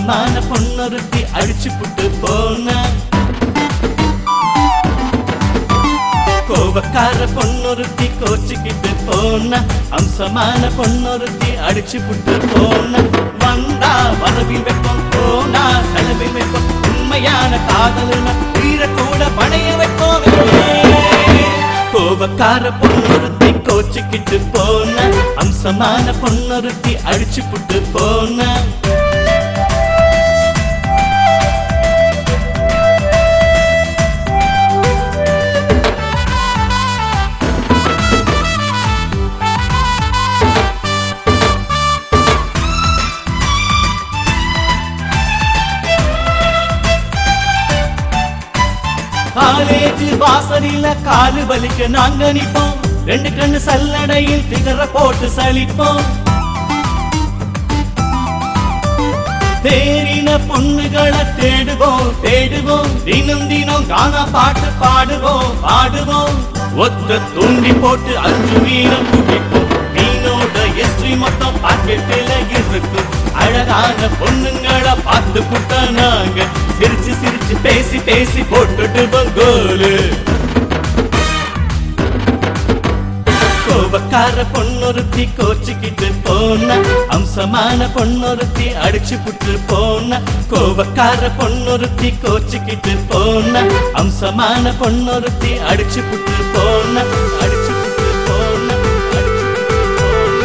அம்சமான பொண்ணொருத்தி அடிச்சு புட்டு போன கோபக்கார பொண்ணொருத்தி கோச்சிக்கிட்டு போன அம்சமான பொண்ணொருத்தி அடிச்சு புட்டு போன வந்தா வரவில் வைப்போம் போனா செலவில் வைப்போம் உண்மையான காதலுன உயிரை கூட பணைய வைப்போம் கோபக்கார பொண்ணொருத்தி கோச்சிக்கிட்டு போன அம்சமான பொண்ணொருத்தி அடிச்சு புட்டு போன காலேஜ் வாசலில காலு வலிக்க நாங்க நிப்போம் ரெண்டு கண்ணு சல்லடையில் திகர போட்டு சலிப்போம் தேறின பொண்ணுகளை தேடுவோம் தேடுவோம் தினம் தினம் காணா பாட்டு பாடுவோம் பாடுவோம் ஒத்த தூண்டி போட்டு அஞ்சு மீனம் குடிப்போம் மீனோட எஸ்ட்ரி மொத்தம் பாக்கெட்டில இருக்கும் அழகான பொண்ணுங்களை பார்த்து புட்ட நாங்க சிரிச்சு சிரிச்சு பேசி பேசி போட்டுட்டு கோலு கோபக்கார பொண்ணொருத்தி கோச்சிக்கிட்டு போன அம்சமான பொண்ணொருத்தி அடிச்சு புட்டு போன கோபக்கார பொண்ணொருத்தி கோச்சிக்கிட்டு போன அம்சமான பொண்ணொருத்தி அடிச்சு புட்டு போன அடிச்சு புட்டு போன அடிச்சு புட்டு போன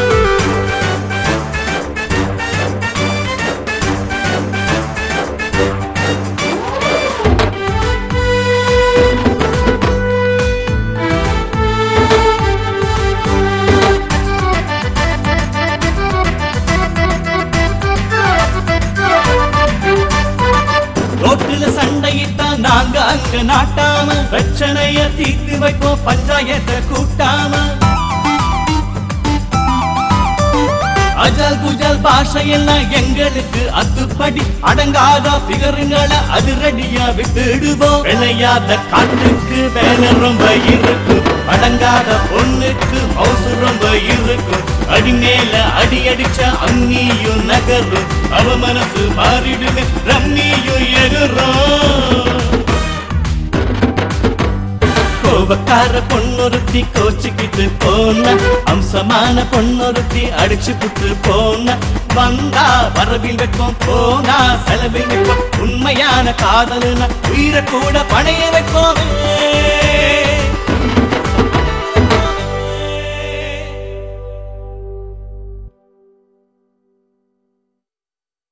ரோட்டுல சண்டையிட்டா நாங்க அங்க நாட்டாம பிரச்சனைய தீர்த்து வைப்போம் பஞ்சாயத்தை கூட்டாம அஜல் குஜல் பாஷையெல்லாம் எங்களுக்கு அத்துப்படி அடங்காத பிகருங்களை அதிரடியா விட்டுடுவோம் விளையாத காட்டுக்கு வேலை ரொம்ப இருக்கும் அடங்காத பொண்ணுக்கு மவுசு ரொம்ப இருக்கும் அடி மேல அடி அடிச்ச அங்கியும் நகரும் அவ மனசு மாறிடுமே ரம்மியும் எகுறோம் கோபக்கார பொண்ணொருத்தி கோச்சிக்கிட்டு போன அம்சமான பொண்ணொருத்தி அடிச்சு புட்டு போன வந்தா வரவில் வைப்போம் போனா செலவில் வைப்போம் உண்மையான காதலுன உயிரை கூட பணைய வைப்போம்